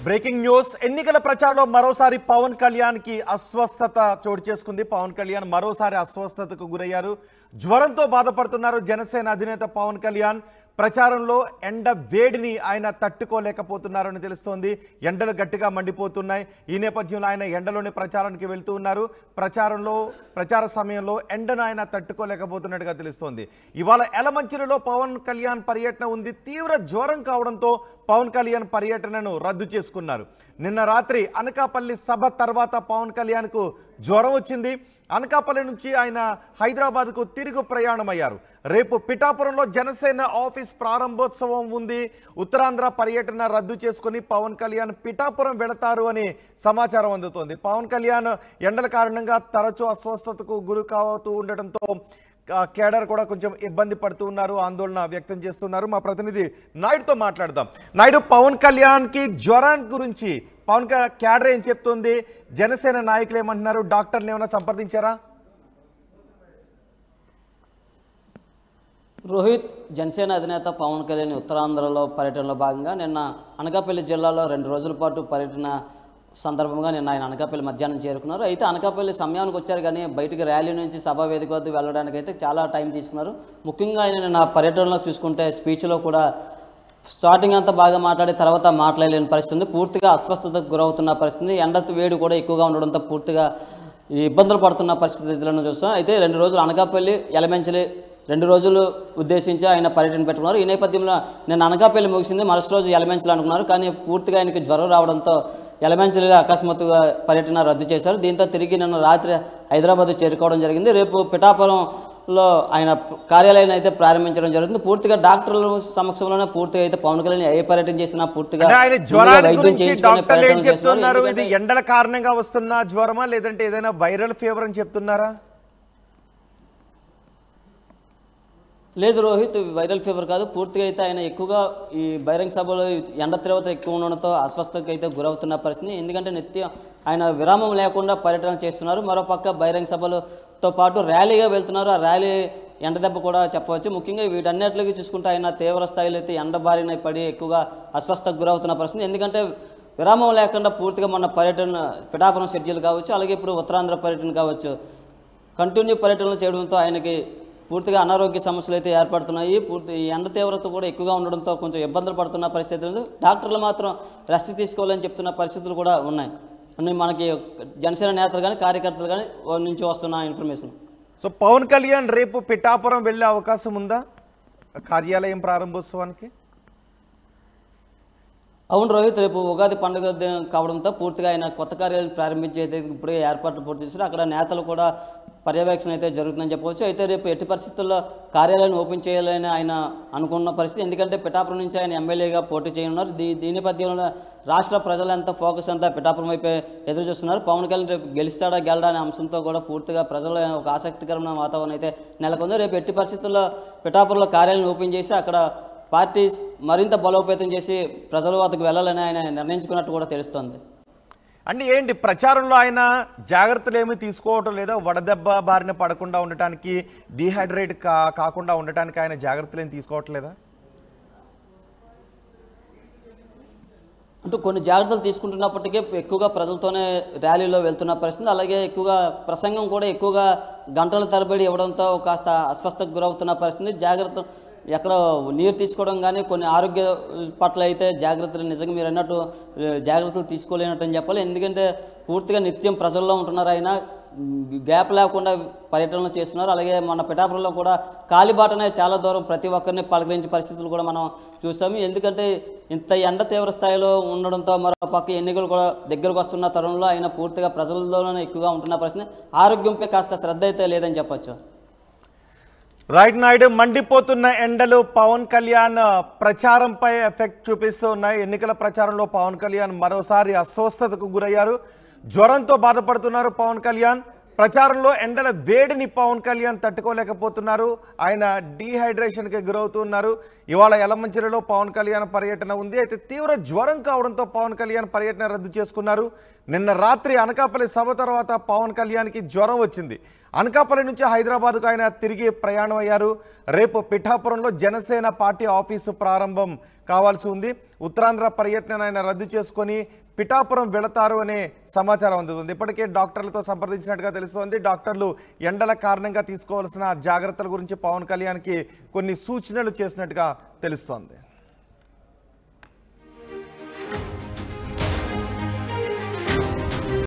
Breaking news ఎన్నికల ప్రచారంలో మరోసారి పవన్ కళ్యాణ్ కి అస్వస్థత చోటు చేసుకుంది పవన్ కళ్యాణ్ మరోసారి అస్వస్థతకు గురయ్యారు జ్వరంతో బాధపడుతున్నారు జనసేన అధినేత పవన్ కళ్యాణ్ ప్రచారంలో ఎండ వేడిని ఆయన తట్టుకోలేకపోతున్నారని తెలుస్తోంది ఎండలు గట్టిగా మండిపోతున్నాయి ఈ నేపథ్యంలో ఆయన ఎండలోనే ప్రచారానికి వెళ్తూ ఉన్నారు ప్రచారంలో ప్రచార సమయంలో ఎండను ఆయన తట్టుకోలేకపోతున్నట్టుగా తెలుస్తోంది ఇవాళ ఎలమంచిలో పవన్ కళ్యాణ్ పర్యటన ఉంది తీవ్ర జ్వరం కావడంతో పవన్ కళ్యాణ్ పర్యటనను రద్దు చేసుకున్నారు నిన్న రాత్రి అనకాపల్లి సభ తర్వాత పవన్ కళ్యాణ్కు జ్వరం వచ్చింది అనకాపల్లి నుంచి ఆయన హైదరాబాద్కు తిరుగు ప్రయాణం అయ్యారు రేపు పిఠాపురంలో జనసేన ఆఫీస్ ప్రారంభోత్సవం ఉంది ఉత్తరాంధ్ర పర్యటన రద్దు చేసుకుని పవన్ కళ్యాణ్ పిఠాపురం వెళతారు అని సమాచారం అందుతోంది పవన్ కళ్యాణ్ ఎండల కారణంగా తరచూ అస్వస్థతకు గురి కావుతూ ఉండటంతో ఆ, కేడర్ కూడా కొంచెం ఇబ్బంది పడుతూ ఉన్నారు ఆందోళన వ్యక్తం చేస్తున్నారు మా ప్రతినిధి నాయుడుతో మాట్లాడదాం నాయుడు పవన్ కళ్యాణ్కి జ్వరం గురించి పవన్ క- కేడర్ ఏం చెప్తుంది జనసేన నాయకులు ఏమంటున్నారు డాక్టర్లు ఏమైనా సంప్రదించారా రోహిత్ జనసేన అధినేత పవన్ కళ్యాణ్ ఉత్తరాంధ్రలో పర్యటనలో భాగంగా నిన్న అనకాపల్లి జిల్లాలో రెండు రోజుల పాటు పర్యటన సందర్భంగా నిన్న ఆయన అనకాపల్లి మధ్యాహ్నం చేరుకున్నారు అయితే అనకాపల్లి సమయానికి వచ్చారు కానీ బయటికి ర్యాలీ నుంచి సభా వేదిక వద్ద వెళ్ళడానికి అయితే చాలా టైం తీసుకున్నారు ముఖ్యంగా ఆయన నిన్న పర్యటనలో చూసుకుంటే స్పీచ్లో కూడా స్టార్టింగ్ అంతా బాగా మాట్లాడి తర్వాత మాట్లాడలేని పరిస్థితి ఉంది పూర్తిగా అస్వస్థతకు గురవుతున్న పరిస్థితి ఎండ వేడి కూడా ఎక్కువగా ఉండడంతో పూర్తిగా ఈ ఇబ్బందులు పడుతున్న పరిస్థితులను చూస్తాం అయితే రెండు రోజులు అనకాపల్లి ఎలమెంచలి రెండు రోజులు ఉద్దేశించి ఆయన పర్యటన పెట్టుకున్నారు ఈ నేపథ్యంలో నేను అనకాపల్లి ముగిసింది మరుసటి రోజు ఎలమెంచలు అనుకున్నారు కానీ పూర్తిగా ఆయనకి జ్వరం రావడంతో ఎలమెంచలిలో అకస్మాత్తుగా పర్యటన రద్దు చేశారు దీంతో తిరిగి నిన్న రాత్రి హైదరాబాద్ చేరుకోవడం జరిగింది రేపు పిఠాపురంలో ఆయన కార్యాలయాన్ని అయితే ప్రారంభించడం జరుగుతుంది పూర్తిగా డాక్టర్ల సమక్షంలోనే పూర్తిగా అయితే పవన్ కళ్యాణ్ ఏ పర్యటన చేసినా పూర్తిగా అంటే ఆయన ముందుగా జ్వరాన్ని వైద్యం గురించి చేయించుకునే డాక్టర్లు ఏం ప్రయత్నం చేస్తున్నారు. చెప్తున్నారు ఇది ఎందుకంటే- ఎండల కారణంగా వస్తున్న జ్వరమా లేదంటే ఏదైనా వైరల్ ఫీవర్ అని చెప్తున్నారా లేదు రోహిత్ వైరల్ ఫీవర్ కాదు పూర్తిగా అయితే ఆయన ఎక్కువగా ఈ బహిరంగ సభలో ఎండ తీవ్రత ఎక్కువ ఉండడంతో అస్వస్థతకు అయితే గురవుతున్న పరిస్థితి ఎందుకంటే నిత్యం ఆయన విరామం లేకుండా పర్యటన చేస్తున్నారు మరోపక్క బహిరంగ సభలతో పాటు ర్యాలీగా వెళ్తున్నారు ఆ ర్యాలీ ఎండ దెబ్బ కూడా చెప్పవచ్చు ముఖ్యంగా వీటన్నిటికి చూసుకుంటే ఆయన తీవ్ర స్థాయిలో అయితే ఎండ బారిన పడి ఎక్కువగా అస్వస్థతకు గురవుతున్న పరిస్థితి ఎందుకంటే విరామం లేకుండా పూర్తిగా మన పర్యటన పిఠాపురం షెడ్యూల్ కావచ్చు అలాగే ఇప్పుడు ఉత్తరాంధ్ర పర్యటన కావచ్చు కంటిన్యూ పర్యటనలు చేయడంతో ఆయనకి పూర్తిగా అనారోగ్య సమస్యలు అయితే ఏర్పడుతున్నాయి పూర్తి ఈ ఎండ తీవ్రత కూడా ఎక్కువగా ఉండడంతో కొంచెం ఇబ్బందులు పడుతున్న పరిస్థితులు డాక్టర్లు మాత్రం రెస్ట్ తీసుకోవాలని చెప్తున్న పరిస్థితులు కూడా ఉన్నాయి అన్ని మనకి జనసేన నేతలు కానీ కార్యకర్తలు కానీ నుంచి వస్తున్న ఇన్ఫర్మేషన్ సో పవన్ కళ్యాణ్ రేపు పిఠాపురం వెళ్ళే అవకాశం ఉందా కార్యాలయం ప్రారంభోత్సవానికి అవును రోహిత్ రేపు ఉగాది పండుగ దినం కావడంతో పూర్తిగా ఆయన కొత్త కార్యాలయం ప్రారంభించేది ఇప్పుడే ఏర్పాట్లు పూర్తి చేశారు అక్కడ నేతలు కూడా పర్యవేక్షణ అయితే జరుగుతుందని చెప్పవచ్చు అయితే రేపు ఎట్టి పరిస్థితుల్లో కార్యాలయాన్ని ఓపెన్ చేయాలని ఆయన అనుకున్న పరిస్థితి ఎందుకంటే పిఠాపురం నుంచి ఆయన ఎమ్మెల్యేగా పోటీ చేయనున్నారు దీ దీని నేపథ్యంలో రాష్ట్ర ప్రజలంతా ఫోకస్ అంతా పిఠాపురం వైపే ఎదురు చూస్తున్నారు పవన్ కళ్యాణ్ రేపు గెలుస్తాడా గెలడా అనే అంశంతో కూడా పూర్తిగా ప్రజల్లో ఒక ఆసక్తికరమైన వాతావరణం అయితే నెలకొంది రేపు ఎట్టి పరిస్థితుల్లో పిఠాపురంలో కార్యాలయం ఓపెన్ చేసి అక్కడ పార్టీ మరింత బలోపేతం చేసి ప్రజల వద్దకు వెళ్ళాలని ఆయన నిర్ణయించుకున్నట్టు కూడా తెలుస్తోంది అంటే ఏంటి ప్రచారంలో ఆయన జాగ్రత్తలు ఏమీ తీసుకోవటం లేదా వడదెబ్బ బారిన పడకుండా ఉండటానికి డీహైడ్రేట్ కా కాకుండా ఉండటానికి ఆయన జాగ్రత్తలు ఏం తీసుకోవట్లేదా అంటూ కొన్ని జాగ్రత్తలు తీసుకుంటున్నప్పటికీ ఎక్కువగా ప్రజలతోనే ర్యాలీలో వెళ్తున్న పరిస్థితి అలాగే ఎక్కువగా ప్రసంగం కూడా ఎక్కువగా గంటల తరబడి ఇవ్వడంతో కాస్త అస్వస్థకు గురవుతున్న పరిస్థితి జాగ్రత్త ఎక్కడ నీరు తీసుకోవడం కానీ కొన్ని ఆరోగ్య పట్ల అయితే జాగ్రత్తలు నిజంగా మీరు అన్నట్టు ఆ, జాగ్రత్తలు తీసుకోలేనట్టు అని చెప్పాలి ఎందుకంటే పూర్తిగా నిత్యం ప్రజల్లో ఉంటున్నారు ఆయన గ్యాప్ లేకుండా పర్యటనలు చేస్తున్నారు అలాగే మన పిఠాపురంలో కూడా కాలిబాటనే చాలా దూరం ప్రతి ఒక్కరిని పలకరించే పరిస్థితులు కూడా మనం చూసాము ఎందుకంటే ఇంత ఎండ తీవ్ర స్థాయిలో ఉండడంతో మరో పక్క ఎన్నికలు కూడా దగ్గరకు వస్తున్న తరుణంలో ఆయన పూర్తిగా ప్రజలలోనే ఎక్కువగా ఉంటున్న పరిస్థితి ఆరోగ్యంపై కాస్త శ్రద్ధ అయితే లేదని చెప్పొచ్చు రైట్ నాయుడు మండిపోతున్న ఎండలు పవన్ కళ్యాణ్ ప్రచారంపై ఎఫెక్ట్ చూపిస్తూ ఉన్నాయి ఎన్నికల ప్రచారంలో పవన్ కళ్యాణ్ మరోసారి అస్వస్థతకు గురయ్యారు జ్వరంతో బాధపడుతున్నారు పవన్ కళ్యాణ్ ప్రచారంలో ఎండల వేడిని పవన్ కళ్యాణ్ తట్టుకోలేకపోతున్నారు ఆయన డీహైడ్రేషన్కి గురవుతున్నారు ఇవాళ యలమంచిలిలో పవన్ కళ్యాణ్ పర్యటన ఉంది అయితే తీవ్ర జ్వరం కావడంతో పవన్ కళ్యాణ్ పర్యటన రద్దు చేసుకున్నారు నిన్న రాత్రి అనకాపల్లి సభ తర్వాత పవన్ కళ్యాణ్కి జ్వరం వచ్చింది అనకాపల్లి నుంచి హైదరాబాద్కు ఆయన తిరిగి ప్రయాణం అయ్యారు రేపు పిఠాపురంలో జనసేన పార్టీ ఆఫీసు ప్రారంభం కావాల్సి ఉంది ఉత్తరాంధ్ర పర్యటన ఆయన రద్దు చేసుకొని పిఠాపురం వెళతారు అనే సమాచారం అందుతుంది ఇప్పటికే డాక్టర్లతో సంప్రదించినట్టుగా తెలుస్తోంది డాక్టర్లు ఎండల కారణంగా తీసుకోవాల్సిన జాగ్రత్తల గురించి పవన్ కళ్యాణ్కి కొన్ని సూచనలు చేసినట్టుగా తెలుస్తోంది